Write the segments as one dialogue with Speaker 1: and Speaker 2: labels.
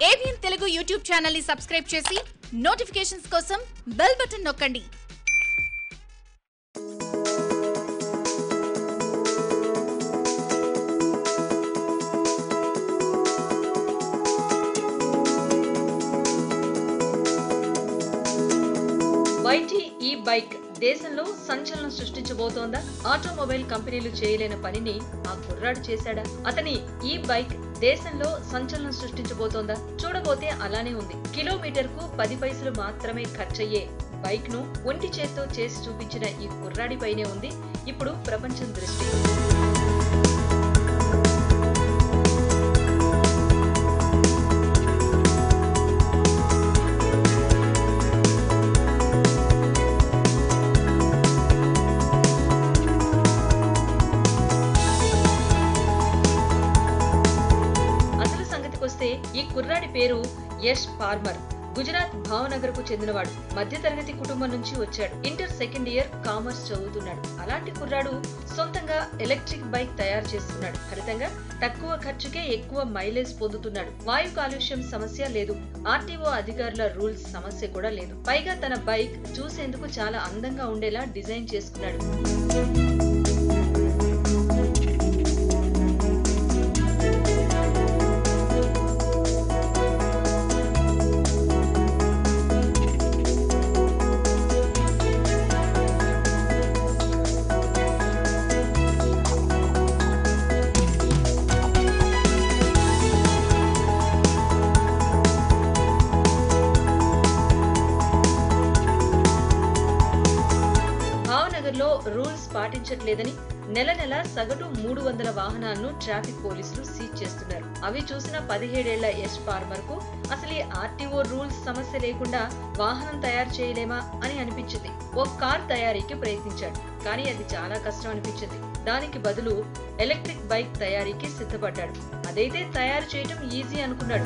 Speaker 1: ABN Telugu YouTube channel ని subscribe చేసి notifications కోసం బెల్ బటన్ నొక్కండి
Speaker 2: వైటీ ఈ బైక్ దేశంలో సంచలనం సృష్టించబోతోందా ఆటోమొబైల్ కంపెనీలు చేయలేని పనిని ఆ కుర్రాడు చేశాడా అతని ఈ బైక్ దేశంలో సంచలనం సృష్టించబోతోందా చూడబోతే అలానే ఉంది కిలోమీటర్ కు పది పైసలు మాత్రమే ఖర్చయ్యే బైక్ ను ఒంటి చేత్తో చేసి చూపించిన ఈ కుర్రాడిపైనే ఉంది ఇప్పుడు ప్రపంచం దృష్టి అసలు సంగతికొస్తే ఈ కుర్రాడి పేరు యష్ పార్మర్ గుజరాత్ భావనగర్ కు చెందినవాడు మధ్యతరగతి కుటుంబం నుంచి వచ్చాడు ఇంటర్ సెకండ్ ఇయర్ కామర్స్ చదువుతున్నాడు అలాంటి కుర్రాడు సొంతంగా ఎలక్ట్రిక్ బైక్ తయారు చేస్తున్నాడు ఫలితంగా తక్కువ ఖర్చుకే ఎక్కువ మైలేజ్ పొందుతున్నాడు వాయు కాలుష్యం సమస్య లేదు ఆర్టీఓ అధికారుల రూల్స్ సమస్య కూడా లేదు పైగా తన బైక్ చూసేందుకు చాలా అందంగా ఉండేలా డిజైన్ చేసుకున్నాడు భావనగర్ లో రూల్స్ పాటించట్లేదని నెల నెల సగటు మూడు వందల వాహనాలను ట్రాఫిక్ పోలీసులు సీజ్ చేస్తున్నారు అవి చూసిన పదిహేడేళ్ల యశ్ ఫార్మర్ కు అసలు ఈ ఆర్టీఓ రూల్స్ సమస్య లేకుండా వాహనం తయారు చేయలేమా అని అనిపించింది ఓ కార్ తయారీకి ప్రయత్నించాడు కానీ అది చాలా కష్టం అనిపించింది దానికి బదులు ఎలక్ట్రిక్ బైక్ తయారీకి సిద్ధపడ్డాడు అదైతే తయారు చేయటం ఈజీ అనుకున్నాడు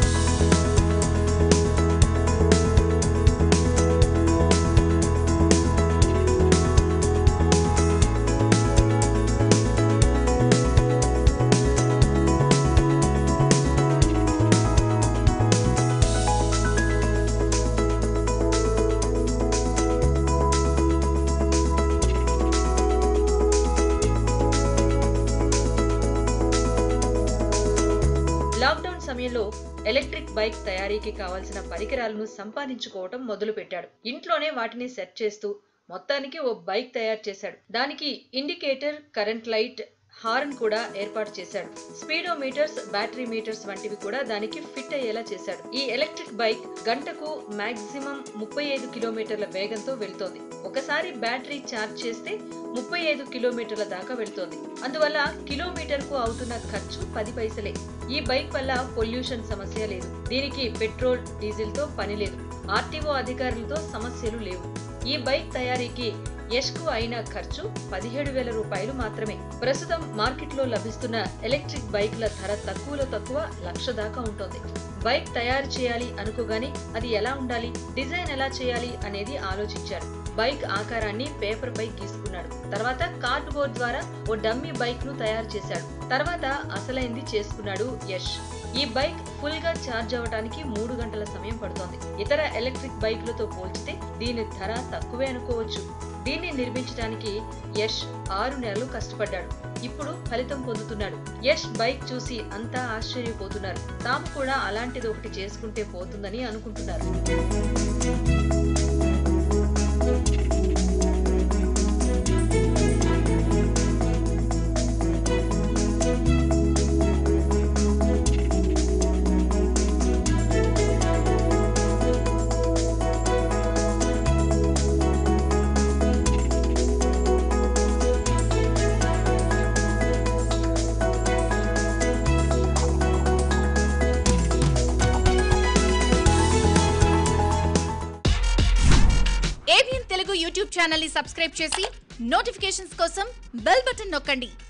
Speaker 2: లాక్డౌన్ సమయంలో ఎలక్ట్రిక్ బైక్ తయారీకి కావాల్సిన పరికరాలను సంపాదించుకోవటం మొదలు పెట్టాడు ఇంట్లోనే వాటిని సెట్ చేస్తూ మొత్తానికి ఓ బైక్ తయారు చేశాడు దానికి ఇండికేటర్ కరెంట్ లైట్ హార్న్ కూడా ఏర్పాటు చేశాడు స్పీడోమీటర్స్ బ్యాటరీ మీటర్స్ వంటివి కూడా దానికి ఫిట్ అయ్యేలా చేశాడు ఈ ఎలక్ట్రిక్ బైక్ గంటకు మాక్సిమం ముప్పై ఐదు కిలోమీటర్ల వేగంతో వెళ్తోంది ఒకసారి బ్యాటరీ ఛార్జ్ చేస్తే ముప్పై ఐదు కిలోమీటర్ల దాకా వెళ్తోంది అందువల్ల కిలోమీటర్ కు అవుతున్న ఖర్చు పది పైసలే ఈ బైక్ వల్ల పొల్యూషన్ సమస్య లేదు దీనికి పెట్రోల్ డీజిల్ తో పని లేదు ఆర్టీఓ అధికారులతో సమస్యలు లేవు ఈ బైక్ తయారీకి యష్కు అయిన ఖర్చు పదిహేడు వేల రూపాయలు మాత్రమే ప్రస్తుతం మార్కెట్లో లభిస్తున్న ఎలక్ట్రిక్ బైక్ల ధర తక్కువలో తక్కువ లక్ష దాకా ఉంటుంది బైక్ తయారు చేయాలి అనుకోగానే అది ఎలా ఉండాలి డిజైన్ ఎలా చేయాలి అనేది ఆలోచించాడు బైక్ ఆకారాన్ని పేపర్ పై గీసుకున్నాడు తర్వాత కార్డ్ బోర్డ్ ద్వారా ఓ డమ్మీ బైక్ ను తయారు చేశాడు తర్వాత అసలైంది చేసుకున్నాడు యష్ ఈ బైక్ ఫుల్ గా ఛార్జ్ అవ్వడానికి మూడు గంటల సమయం పడుతోంది ఇతర ఎలక్ట్రిక్ బైక్లతో పోల్చితే దీని ధర తక్కువే అనుకోవచ్చు దీన్ని నిర్మించడానికి యష్ ఆరు నెలలు కష్టపడ్డాడు ఇప్పుడు ఫలితం పొందుతున్నాడు యష్ బైక్ చూసి అంతా ఆశ్చర్యపోతున్నారు తాము కూడా అలాంటిది ఒకటి చేసుకుంటే పోతుందని అనుకుంటున్నారు
Speaker 1: ఏబిఎన్ తెలుగు యూట్యూబ్ ఛానల్ ని సబ్స్క్రైబ్ చేసి నోటిఫికేషన్స్ కోసం బెల్ బటన్ నొక్కండి